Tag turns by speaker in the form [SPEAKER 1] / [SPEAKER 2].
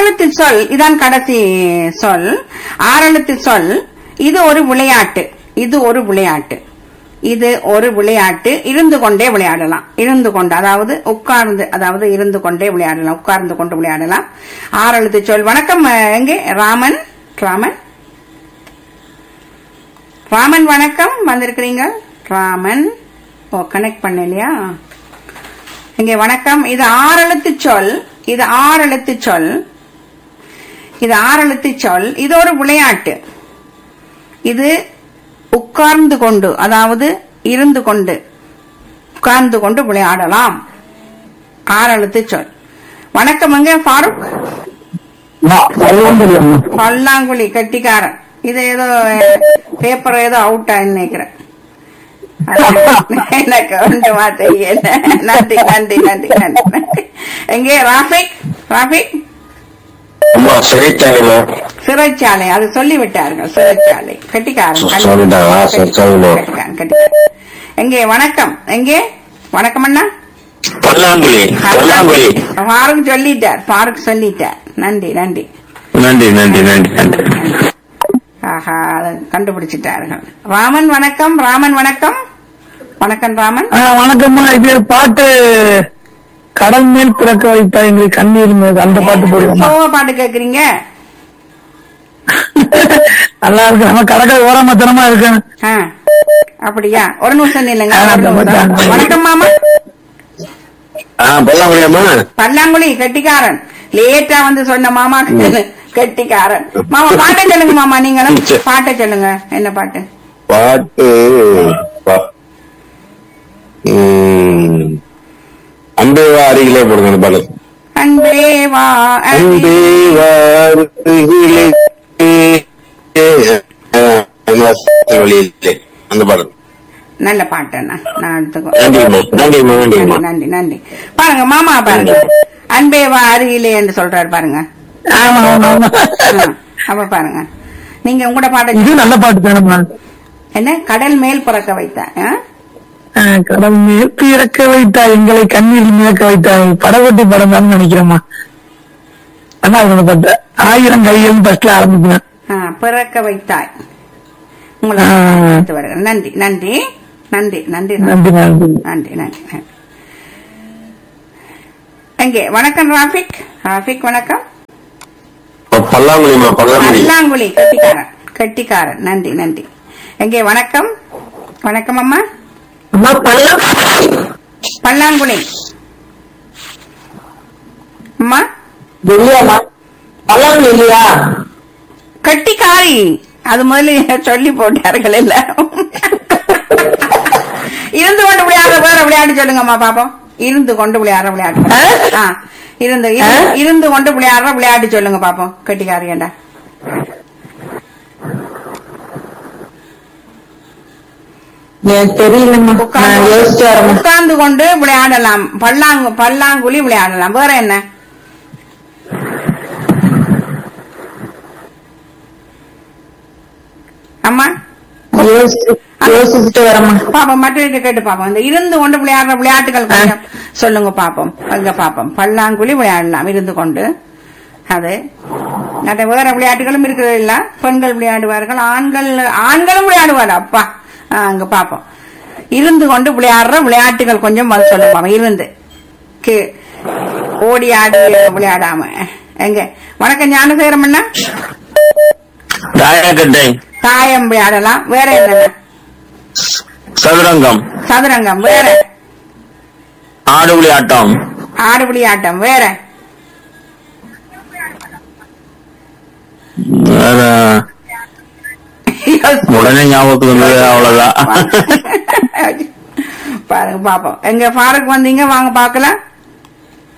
[SPEAKER 1] ஆறெழுத்து சொல் இதான் கடைசி சொல் ஆறெழுத்து சொல் இது ஒரு விளையாட்டு இது ஒரு விளையாட்டு இது ஒரு விளையாட்டு இருந்து கொண்டே விளையாடலாம் இருந்து கொண்டு அதாவது உட்கார்ந்து அதாவது இருந்து கொண்டே விளையாடலாம் உட்கார்ந்து கொண்டு விளையாடலாம் ஆறெழுத்து சொல் வணக்கம் அஹ், எங்கே ராமன் ராமன் ராமன் வணக்கம் வந்திருக்கிறீங்க ராமன் ஓ கனெக்ட் பண்ணலையா இங்கே வணக்கம் இது ஆறெழுத்து சொல் இது ஆறெழுத்து சொல் இது ஆறெழுத்து சொல் இது ஒரு விளையாட்டு இது உட்கார்ந்து கொண்டு அதாவது இருந்து கொண்டு உட்கார்ந்து கொண்டு விளையாடலாம் ஆறெழுத்து சொல் வணக்கம் எங்க ஃபாரூக் பல்லாங்குழி கட்டிக்காரன் இது ஏதோ பேப்பர் ஏதோ அவுட் ஆயின்னு நினைக்கிறேன் எனக்கு ஒன்றுமா தெரியல நன்றி நன்றி நன்றி நன்றி நன்றி எங்கே ராஃபிக் ராஃபிக்
[SPEAKER 2] அம்மா சிறைச்சாலையில
[SPEAKER 1] சிறைச்சாலை அது சொல்லி விட்டார்கள் சிறைச்சாலை கட்டிக்காரன்
[SPEAKER 2] சொ- சொல்லிட்டாங்களா? சரி, சொல்லுங்க.
[SPEAKER 1] கட்டிக்காரன் கட்டிக்காரன் எங்கே வணக்கம் எங்கே வணக்கம் அண்ணா
[SPEAKER 2] பல்லாங்குழி பல்லாங்குழி
[SPEAKER 1] ஃபாரூக் சொல்லிட்டார் ஃபாரூக் சொல்லிட்டார் நன்றி நன்றி
[SPEAKER 2] நன்றி நன்றி நன்றி நன்றி
[SPEAKER 1] ஆஹா அதை கண்டுபிடிச்சிட்டார்கள் ராமன் வணக்கம் ராமன் வணக்கம் வணக்கம் ராமன்
[SPEAKER 3] ஆ, வணக்கம்மா இது பாட்டு கடல் மேல் பிறக்க வைத்தா எங்களுக்கு கண்ணீர் மேல் அந்த பாட்டு போடுவோமா
[SPEAKER 1] சோக பாட்டு கேக்குறீங்க
[SPEAKER 3] நல்லா இருக்கு நம்ம கடற்கரை ஓரமத்தனமா இருக்கு
[SPEAKER 1] ஆ, அப்படியா ஒரு நிமிஷம் இல்லைங்க
[SPEAKER 3] ஆ, அந்த மாதிரி.
[SPEAKER 1] வணக்கம் மாமா
[SPEAKER 2] ஆ பல்லாங்குழியம்மா
[SPEAKER 1] பல்லாங்குழி கெட்டிக்காரன் லேட்டா வந்து சொன்ன மாமா கெட்டிக்காரன் மாமா பாட்டை சொல்லுங்க மாமா நீங்களும்
[SPEAKER 2] சரி.
[SPEAKER 1] பாட்டை சொல்லுங்க என்ன பாட்டு
[SPEAKER 2] பாட்டு பா- ம், அன்பே வா அருகிலே போடுங்க அந்த பாட்டு
[SPEAKER 1] அன்பே வா
[SPEAKER 2] அன்பே வா அருகிலே ஆ, அந்த வழியிலே அந்த பாடல்
[SPEAKER 1] நல்ல பாட்டு அண்ணா நான் எடுத்துக்கோ
[SPEAKER 2] நன்றிம்மா நன்றிம்மா நன்றிம்மா
[SPEAKER 1] நன்றி நன்றி பாருங்க மாமா பாருங்க அன்பே வா அருகிலே என்று சொல்றாரு பாருங்க
[SPEAKER 3] ஆமா ஆமா ஆமா
[SPEAKER 1] ஆ, அப்ப பாருங்க நீங்க உங்களோட பாட்டை
[SPEAKER 3] இது நல்ல பாட்டு தானம்மா
[SPEAKER 1] என்ன கடல் மேல் பிறக்க வைத்தேன் ஆ?
[SPEAKER 3] ஆ, கடல் மேல் பிறக்க வைத்தா எங்களை கண்ணீர் மிதக்க வைத்தா படகோட்டி படம் தான் நினைக்கிறேம்மா அதான் அது பாட்டு ஆயிரம் கைகள் ஃபர்ஸ்ட்ல ஆரம்பிக்கிறேன்
[SPEAKER 1] ஆ, பிறக்க வைத்தாய் உங்களை
[SPEAKER 3] ஆ.
[SPEAKER 1] வாழ்த்து வருகிறேன். நன்றி நன்றி நன்றி நன்றி நன்றி
[SPEAKER 3] நன்றி நன்றி
[SPEAKER 1] நன்றி நன்றி நன்றி எங்கே வணக்கம் ராஃபிக் ராஃபிக் வணக்கம்
[SPEAKER 2] பல்லாங்குழிமா பல்லாங்குழி
[SPEAKER 1] பல்லாங்குழி கட்டிக்காரன் கட்டிக்காரன் நன்றி நன்றி எங்கே வணக்கம் வணக்கம் அம்மா
[SPEAKER 3] அம்மா பள்ளம்
[SPEAKER 1] பல்லாங்குழி அம்மா
[SPEAKER 3] இல்லையாம்மா பள்ளம் இல்லையா
[SPEAKER 1] கட்டிக்காரி அது முதல்ல சொல்லி போட்டார்கள் இல்ல இருந்து கொண்டு விளையாடுற வேற விளையாட்டு சொல்லுங்கம்மா பாப்போம் இருந்து கொண்டு விளையாடுற விளையாட்டு ஆ, இருந்து இருந்து- இருந்து கொண்டு விளையாடுற விளையாட்டு சொல்லுங்க பாப்போம் கட்டிக்காரி ஏண்டா
[SPEAKER 3] எனக்கு தெரியலம்மா நான் யோசிச்சு வரேன்
[SPEAKER 1] உட்கார்ந்து கொண்டு விளையாடலாம் பல்லாங்கு பல்லாங்குழி விளையாடலாம் வேற என்ன அம்மா
[SPEAKER 3] யோசிச்சு யோசிச்சுட்டு வரேம்மா
[SPEAKER 1] பாப்போம் மற்றவர்கிட்ட கேட்டு பாப்போம் இந்த இருந்து கொண்டு விளையாடுற விளையாட்டுகள் கொஞ்சம் சொல்லுங்க பாப்போம் அங்க பாப்போம் பல்லாங்குழி விளையாடலாம் இருந்து கொண்டு அது மற்ற வேற விளையாட்டுகளும் இருக்கிறது இல்ல பெண்கள் விளையாடுவார்கள் ஆண்கள் ஆண்களும் விளையாடுவார் அப்பா ஆ, அங்க பாப்போம் இருந்து கொண்டு விளையாடுற விளையாட்டுகள் கொஞ்சம் வந்து சொல்லுங்க பாப்போம் இருந்து கி- ஓடி ஆடி விளையாடாம எங்க வணக்கம் ஞானசேகரம் அண்ணா
[SPEAKER 2] தாயக்கட்டை
[SPEAKER 1] தாயம் விளையாடலாம் வேற என்ன
[SPEAKER 2] சதுரங்கம்
[SPEAKER 1] சதுரங்கம் வேற
[SPEAKER 2] ஆடுபுலி ஆட்டம்
[SPEAKER 1] ஆடுபுலி ஆட்டம் வேற
[SPEAKER 2] வேற உடனே ஞாபகத்துக்கு வந்தது அவ்வளவுதான்
[SPEAKER 1] பாருங்க பாப்போம் எங்க ஃபாரூக் வந்தீங்க வாங்க பாக்கலாம்